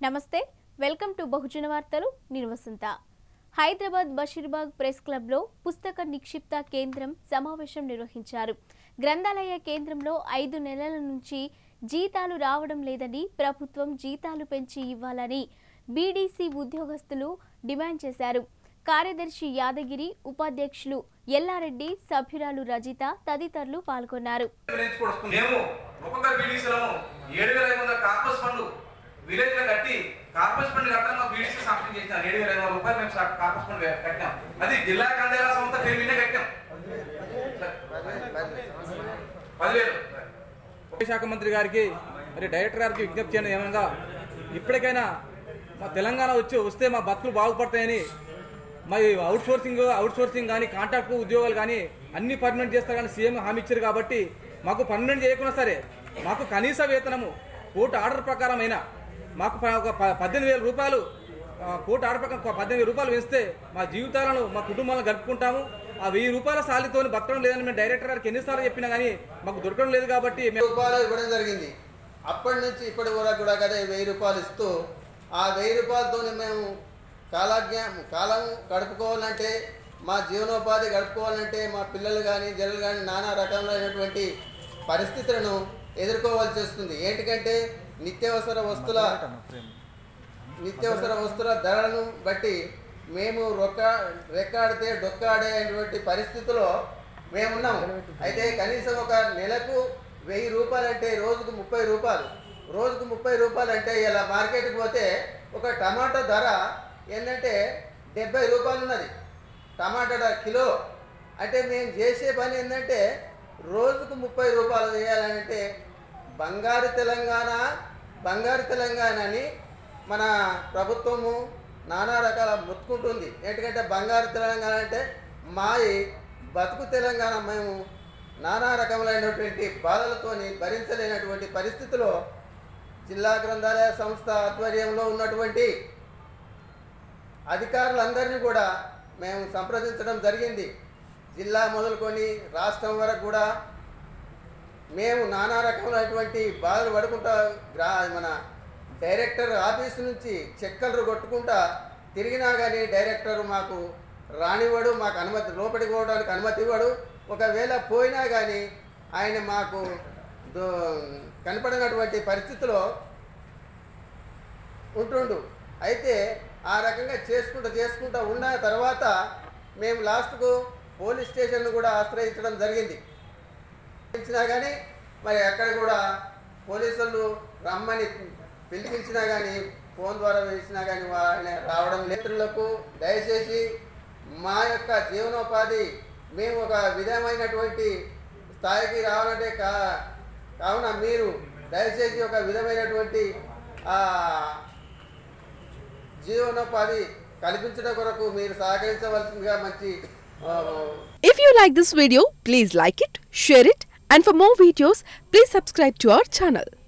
నమస్తే welcome to బహుజన వార్తలు నేను వసంత హైదరాబాద్ బషీర్బాగ్ ప్రెస్ క్లబ్లో పుస్తక నిక్షిప్త కేంద్రం సమావేశం నిర్వహించారు గ్రంథాలయ కేంద్రంలో ఐదు నెలల నుంచి జీతాలు రావడం లేదని ప్రభుత్వం జీతాలు పెంచి ఇవ్వాలని బీడీసీ ఉద్యోగస్తులు డిమాండ్ చేశారు కార్యదర్శి యాదగిరి ఉపాధ్యక్షులు ఎల్లారెడ్డి సభ్యురాలు రజిత తదితరులు పాల్గొన్నారు విలేజ్ కూడా వస్తుంది. మేము ఒక్కొక్క బీడీసీలను ఏడు వేల ఐదు వందల కార్పస్ ఫండ్ విలేజ్ లో కట్టి కార్పస్ ఫండ్ కట్టడం మా బీడీసీ సాంక్షన్ చేసినాం ఏడు వేల ఐదు వందల రూపాయలు మేము సా- కార్పస్ ఫండ్ కట్టాం అది జిల్లా కందేలా సంస్థ పేరు మీదే కట్టాం పదివేలు శాఖ మంత్రి గారికి మరి డైరెక్టర్ గారికి విజ్ఞప్తి చేయడం ఏమనగా ఇప్పటికైనా మా తెలంగాణ వచ్చి వస్తే మా బతుకులు బాగుపడతాయని మరి అవుట్ సోర్సింగ్ అవుట్ సోర్సింగ్ కానీ కాంట్రాక్ట్ ఉద్యోగాలు కానీ అన్ని పర్మనెంట్ చేస్తారు కానీ సీఎం హామీ ఇచ్చారు కాబట్టి మాకు పర్మనెంట్ చేయకున్నా సరే మాకు కనీస వేతనము కోర్టు ఆర్డర్ ప్రకారం అయినా మాకు ప- ఒక ప- పద్దెనిమిది వేల రూపాయలు ఆ, కోర్టు ఆర్డర్ ప్రకారం ఒక పద్దెనిమిది వేల రూపాయలు వేస్తే మా జీవితాలను మా కుటుంబాలను గడుపుకుంటాము ఆ వెయ్యి రూపాయల సాలితో బతకడం లేదని మేము డైరెక్టర్ గారికి ఎన్నిసార్లు చెప్పినా కానీ మాకు దొరకడం లేదు కాబట్టి మేము రూపాయలు ఇవ్వడం జరిగింది అప్పటి నుంచి ఇప్పటి వరకు కూడా కదా వెయ్యి రూపాయలు ఇస్తూ ఆ వెయ్యి రూపాయలతో మేము కాలజ్ఞ కాలం గడుపుకోవాలంటే మా జీవనోపాధి గడుపుకోవాలంటే మా పిల్లలు కానీ జనలు కానీ నానా రకములైనటువంటి పరిస్థితులను ఎదుర్కోవాల్సి వస్తుంది ఏంటికంటే నిత్యావసర వస్తువుల నిత్యావసర వస్తువుల ధరలను బట్టి మేము రొక్క రెక్కాడితే డొక్కాడే అనేటువంటి పరిస్థితిలో మేమున్నాము అయితే కనీసం ఒక నెలకు వెయ్యి రూపాయలు అంటే రోజుకు ముప్పై రూపాయలు రోజుకు ముప్పై రూపాయలు అంటే ఇలా మార్కెట్కి పోతే ఒక టమాటో ధర ఏంటంటే డెబ్బై రూపాయలు ఉన్నది టమాటా ధర కిలో అంటే మేము చేసే పని ఏంటంటే రోజుకు ముప్పై రూపాయలు వేయాలంటే బంగారు తెలంగాణ బంగారు తెలంగాణ అని మన ప్రభుత్వము నానా రకాల మొత్తుకుంటుంది ఎందుకంటే బంగారు తెలంగాణ అంటే మాయి బతుకు తెలంగాణ మేము నానా రకములైనటువంటి బాధలతోని భరించలేనటువంటి పరిస్థితిలో జిల్లా గ్రంథాలయ సంస్థ ఆధ్వర్యంలో ఉన్నటువంటి అధికారులందరినీ కూడా మేము సంప్రదించడం జరిగింది జిల్లా మొదలుకొని రాష్ట్రం వరకు కూడా మేము నానా రకములైనటువంటి బాధలు పడుకుంటా గ్రా మన డైరెక్టర్ ఆఫీస్ నుంచి చెక్కలు కొట్టుకుంటా తిరిగినా కానీ డైరెక్టర్ మాకు రానివ్వడు మాకు అనుమతి లోపలికి పోవడానికి అనుమతి ఇవ్వడు ఒకవేళ పోయినా కానీ ఆయన మాకు దో- కనపడినటువంటి పరిస్థితిలో ఉంటుండు అయితే ఆ రకంగా చేసుకుంటూ చేసుకుంటూ ఉన్న తర్వాత మేము లాస్ట్కు పోలీస్ స్టేషన్ను కూడా ఆశ్రయించడం జరిగింది పిలిచినా కానీ మరి అక్కడ కూడా పోలీసులు రమ్మని పిలిపించినా కానీ ఫోన్ ద్వారా వేసినా కానీ వాళ్ళని రావడం మిత్రులకు దయచేసి మా యొక్క జీవనోపాధి మేము ఒక విధమైనటువంటి స్థాయికి రావాలంటే కా కావున మీరు దయచేసి ఒక విధమైనటువంటి ఆ, జీవనోపాధి కల్పించడం కొరకు మీరు సహకరించవలసిందిగా మంచి ఆ, If you like this video, please like it, share it, and for more videos, please subscribe to our channel.